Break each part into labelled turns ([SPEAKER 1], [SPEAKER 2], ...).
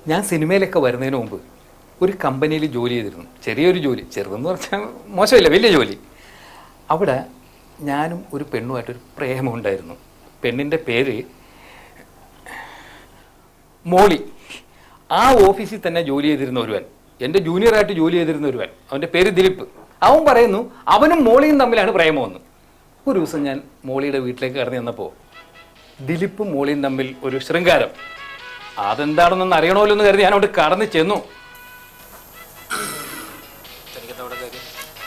[SPEAKER 1] ഞാൻ സിനിമയിലൊക്കെ വരുന്നതിന് മുമ്പ് ഒരു കമ്പനിയിൽ ജോലി ചെയ്തിരുന്നു ചെറിയൊരു ജോലി ചെറുതെന്ന് പറഞ്ഞാൽ മോശമില്ല വലിയ ജോലി അവിടെ ഞാനും ഒരു പെണ്ണുമായിട്ടൊരു പ്രേമം ഉണ്ടായിരുന്നു പെണ്ണിൻ്റെ പേര് മോളി ആ ഓഫീസിൽ തന്നെ ജോലി ചെയ്തിരുന്ന ഒരുവൻ എൻ്റെ ജൂനിയറായിട്ട് ജോലി ചെയ്തിരുന്ന ഒരുവൻ അവൻ്റെ പേര് ദിലീപ് അവൻ പറയുന്നു അവനും മോളിയും തമ്മിലാണ് പ്രേമമെന്ന് ഒരു ദിവസം ഞാൻ മോളിയുടെ വീട്ടിലേക്ക് കടന്നു ചെന്നപ്പോൾ ദിലീപ്പും മോളിയും തമ്മിൽ ഒരു ശൃംഗാരം അതെന്താണെന്നൊന്ന് അറിയണമല്ലോ എന്ന് കരുതി ഞാൻ അവിടെ കടന്നു ചെന്നു
[SPEAKER 2] തനിക്കെന്താ ഇവിടെ കാര്യം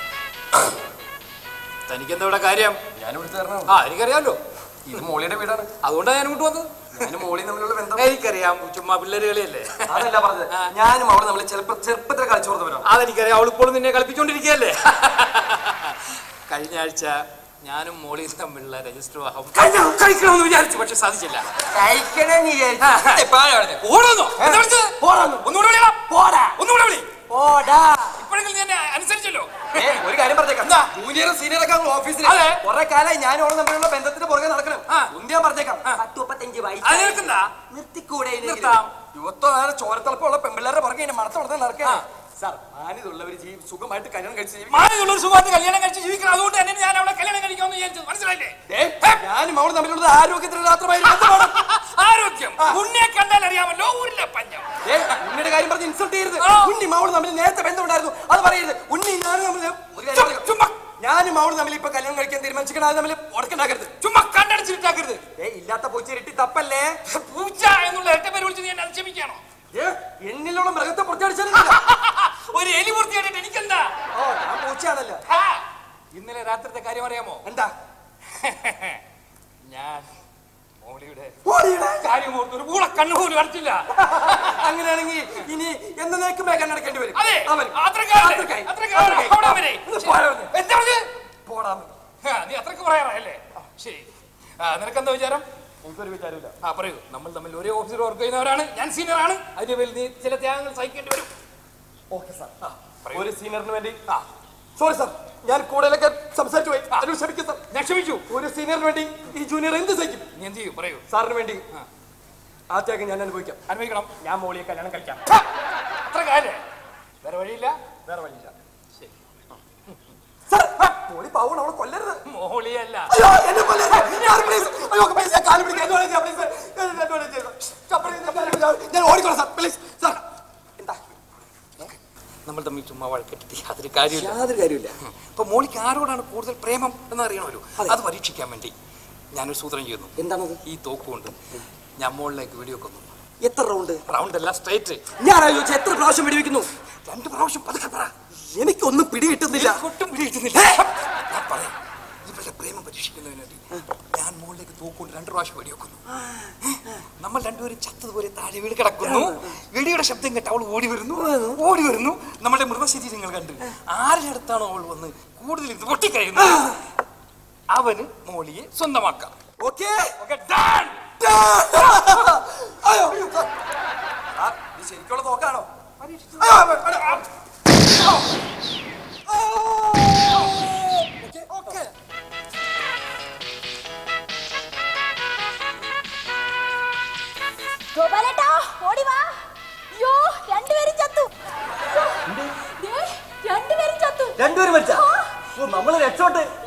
[SPEAKER 2] തനിക്കെന്താ ഇവിടെ കാര്യം
[SPEAKER 3] ഞാൻ ഇവിടുത്തെ കാരണം
[SPEAKER 2] ആ എനിക്കറിയാമല്ലോ
[SPEAKER 3] ഇത് മോളിയുടെ വീടാണ്
[SPEAKER 2] അതുകൊണ്ടാണ് ഞാൻ ഇങ്ങോട്ട് വന്നത്
[SPEAKER 3] ഞാനും മോളിയും തമ്മിലുള്ള ബന്ധം
[SPEAKER 2] എനിക്കറിയാം ചുമ്മാ പിള്ളേര് കളിയല്ലേ
[SPEAKER 3] അതല്ല പറഞ്ഞത് ഞാനും അവിടെ നമ്മൾ ചെറുപ്പ ചെറുപ്പത്തിൽ കളിച്ചു കൊടുത്തവരാണ്
[SPEAKER 2] അതെനിക്കറിയാം അവളിപ്പോഴും നിന്നെ കളിപ്പിച്ചോണ്ടിരിക്കുകയല്ലേ കഴിഞ്ഞ ആഴ്ച ഞാനും മോളിയും തമ്മിലുള്ള രജിസ്റ്റർ വിവാഹം കഴിക്കണം കഴിക്കണമെന്ന് വിചാരിച്ചു പക്ഷെ സാധിച്ചില്ല
[SPEAKER 3] കഴിക്കണേ നീ
[SPEAKER 2] ഓടുന്നു എന്താ വിളിച്ചത്? ഒന്നുകൂടെ വിളിയടാ. ഒന്നുകൂടെ വിളി
[SPEAKER 3] പോടാ
[SPEAKER 2] ഇപ്പോഴെങ്കിലും നീ എന്നെ അനുസരിച്ചല്ലോ
[SPEAKER 3] ഏ, ഒരു കാര്യം പറഞ്ഞേക്കാം
[SPEAKER 2] എന്താ?
[SPEAKER 3] ജൂനിയറും സീനിയർ ഒക്കെ ഓഫീസിൽ
[SPEAKER 2] അതെ.
[SPEAKER 3] കുറെ കാലമായി ഞാനും അവളും തമ്മിലുള്ള ബന്ധത്തിന്റെ പുറകെ നടക്കണം
[SPEAKER 2] ആ.
[SPEAKER 3] ഉന്തിയാൻ പറഞ്ഞേക്കാം
[SPEAKER 2] ആ.
[SPEAKER 3] പത്ത് മുപ്പത്തഞ്ച് വയസ്സ്
[SPEAKER 2] അത് നിൽക്കണ്ടാ
[SPEAKER 3] നിർത്തിക്കൂടെ
[SPEAKER 2] നിർത്താം.
[SPEAKER 3] യുവത്വം അങ്ങനെ ചോരത്തിളപ്പുള്ള പെമ്പിള്ളേരുടെ പുറകെ ഇങ്ങനെ മണത്ത് വളർത്താൻ നടക്കുക സാർ മാനിതുള്ളവർ ജീവി സുഖമായിട്ട് കല്യാണം കഴിച്ച് ജീവിക്കും
[SPEAKER 2] മാറിയുള്ളൊരു സുഖമായിട്ട് കല്യാണം കഴിച്ച് ജീവിക്കണം അതുകൊണ്ട് തന്നെ ഞാൻ അവളെ കല്യാണം കഴിക്കാമെന്ന് വിചാരിച്ചു മനസ്സിലായില്ലേ
[SPEAKER 3] ഞാനും അവളും തമ്മിലുള്ള ആരോഗ്യത്തിന് രാത്രമായി ബന്ധമാണ്
[SPEAKER 2] ആരോഗ്യം ഉണ്ണിയെ കണ്ടാൽ അറിയാമല്ലോ ഊരിലെ പഞ്ഞം
[SPEAKER 3] ഏ, ഉണ്ണിയുടെ കാര്യം പറഞ്ഞ് ഇൻസൾട്ട് ചെയ്യരുത്
[SPEAKER 2] ആ.
[SPEAKER 3] ഉണ്ണി അവളും തമ്മിൽ നേരത്തെ ബന്ധമുണ്ടായിരുന്നു അത് പറയരുത് ഉണ്ണി ഞാനും തമ്മിൽ ഒരു കാര്യം
[SPEAKER 2] ചുമ്മാ,
[SPEAKER 3] പറയാം.
[SPEAKER 2] ചുമ്മാ
[SPEAKER 3] ഞാനും അവളും തമ്മിൽ ഇപ്പൊ കല്യാണം കഴിക്കാൻ തീരുമാനിച്ചിരിക്കണം അത് തമ്മിൽ ഉടക്കുണ്ടാക്കരുത്
[SPEAKER 2] ചുമ്മാ കണ്ണടച്ചിട്ടാക്കരുത്
[SPEAKER 3] ഏ ഇല്ലാത്ത പൂച്ച ഇരട്ടി തപ്പല്ലേ
[SPEAKER 2] പൂച്ച എന്നുള്ള എട്ട പേര് വിളിച്ച് നീ എന്നെ അധിക്ഷേപിക്കാണോ
[SPEAKER 3] ഏ, എന്നിലുള്ള മൃഗത്തെ പുറത്തടിച്ചാലും
[SPEAKER 2] ഒരു എലി പൂർത്തിയായിട്ട് എനിക്കെന്താ
[SPEAKER 3] ഓ ഞാൻ പൂച്ചയാണല്ലോ
[SPEAKER 2] ഹാ, ഇന്നലെ രാത്രിത്തെ കാര്യം അറിയാമോ
[SPEAKER 3] എന്താ
[SPEAKER 2] ഞാൻ മോളിയുടെ
[SPEAKER 3] ഓടിയുടെ.
[SPEAKER 2] കാര്യം ഓർത്ത് ഒരു പൂള കണ്ണു പോലും അടച്ചില്ല
[SPEAKER 3] അങ്ങനെയാണെങ്കിൽ ഇനി എന്നേക്കുമേ കണ്ണടക്കേണ്ടി വരും
[SPEAKER 2] അതെ
[SPEAKER 3] അവൻ.
[SPEAKER 2] അത്രക്കാരല്ലേ?
[SPEAKER 3] അത്രക്കായി.
[SPEAKER 2] അത്രക്കാരല്ലേ?
[SPEAKER 3] അത്രക്കായി.
[SPEAKER 2] അവിടെ വരെ.
[SPEAKER 3] ഒന്ന് പോരാ അവിടുന്ന്.
[SPEAKER 2] എന്താ പറഞ്ഞത്?
[SPEAKER 3] പോടാ
[SPEAKER 2] ആ, നീ അത്രക്ക് പറയാറല്ലേ ശരി ആ, നിനക്കെന്താ വിചാരം
[SPEAKER 3] എനിക്കൊരു വിചാരമില്ല
[SPEAKER 2] ആ പറയൂ നമ്മൾ തമ്മിൽ ഒരേ ഓഫീസിൽ വർക്ക് ചെയ്യുന്നവരാണ് ഞാൻ സീനിയർ ആണ് അതിന്റെ പേരിൽ നീ ചില ത്യാഗങ്ങൾ സഹിക്കേണ്ടി വരും
[SPEAKER 3] ഓക്കെ സാർ ഒരു സീനിയറിന് വേണ്ടി സോറി സാർ ഞാൻ കൂടുതലൊക്കെ സംസാരിച്ചു പോയി അതിന് ക്ഷമിക്കും സാർ
[SPEAKER 2] ഞാൻ ക്ഷമിച്ചു
[SPEAKER 3] ഒരു സീനിയറിന് വേണ്ടി ഈ ജൂനിയർ എന്ത് സഹിക്കും
[SPEAKER 2] നീ എന്ത് ചെയ്യും പറയൂ
[SPEAKER 3] സാറിന് വേണ്ടി ആ ത്യാഗം ഞാൻ അനുഭവിക്കാം
[SPEAKER 2] അനുഭവിക്കണം
[SPEAKER 3] ഞാൻ മോളിയെ കല്യാണം കഴിക്കാം
[SPEAKER 2] ഹാ, അത്ര കാര്യം വേറെ വഴിയില്ല
[SPEAKER 3] വേറെ വഴിയില്ല സാർ ആ, മോളി പാവണം അവളെ കൊല്ലരുത്
[SPEAKER 2] മോളിയല്ല
[SPEAKER 3] അയ്യോ എന്നെ കൊല്ലരുത് സാർ പ്ലീസ് അയ്യോ പ്ലീസ് ഞാൻ കാല് പിടിക്കാം എന്നോട് ചെയ്യാം പ്ലീസ് എന്നോട് ചെയ്യാം സാർ, please, ഞാൻ കാല് പിടിക്കാം. ഞാൻ ഓടിക്കോളാം സാർ പ്ലീസ് സാർ എന്താ
[SPEAKER 2] നമ്മൾ തമ്മിൽ ചുമ്മാ വഴക്കെട്ടിട്ട് യാതൊരു കാര്യമില്ല
[SPEAKER 3] യാതൊരു കാര്യമില്ല
[SPEAKER 2] അപ്പൊ മോളിക്ക് ആരോടാണ് കൂടുതൽ പ്രേമം എന്ന് അറിയണമല്ലോ അത് പരീക്ഷിക്കാൻ വേണ്ടി ഞാനൊരു സൂത്രം ചെയ്യുന്നു
[SPEAKER 3] എന്താണത്
[SPEAKER 2] ഈ തോക്കുകൊണ്ട് ഞാൻ മോളിലേക്ക് വെടിവെക്കുന്നു
[SPEAKER 3] എത്ര റൗണ്ട്
[SPEAKER 2] റൗണ്ട് അല്ല സ്ട്രൈറ്റ്
[SPEAKER 3] ഞാൻ ആലോചിച്ചു എത്ര പ്രാവശ്യം വെടിവെക്കുന്നു
[SPEAKER 2] രണ്ട് പ്രാവശ്യം പതുക്കെ പറ
[SPEAKER 3] എനിക്കൊന്നും പിടികിട്ടുന്നില്ല
[SPEAKER 2] ഒട്ടും പിടികിട്ടുന്നില്ല ഞാൻ പറയാം ഇവരുടെ പ്രേമം പരീക്ഷിക്കുന്നതിന് വേണ്ടി ഞാൻ മുകളിലേക്ക് തൂക്കൊണ്ട് രണ്ട് പ്രാവശ്യം വെടിവെക്കുന്നു നമ്മൾ രണ്ടുപേരും ചത്തതുപോലെ താഴെ വീട് കിടക്കുന്നു വെടിയുടെ ശബ്ദം കേട്ട് അവൾ ഓടി വരുന്നു ഓടി വരുന്നു നമ്മുടെ മൃതശരീരങ്ങൾ കണ്ട് ആരിനടുത്താണോ അവൾ വന്ന് കൂടുതൽ ഇത് പൊട്ടിക്കഴിയുന്നത് അവന് മോളിയെ സ്വന്തമാക്കാം
[SPEAKER 3] ഓക്കേ
[SPEAKER 2] Okay, done.
[SPEAKER 3] അയ്യോ ആ, ഇത് ശരിക്കുള്ള തോക്കാണോ അയ്യോ, അയ്യോ, അയ്യോ. Okay, okay.
[SPEAKER 4] ഗോപാലേട്ടാ ഓടി വാ അയ്യോ രണ്ടുപേരും ചത്തു അയ്യോ, ദേ, രണ്ടുപേരും ചത്തു
[SPEAKER 3] രണ്ടുപേരും മരിച്ച ഓ നമ്മള് രക്ഷോട്ട്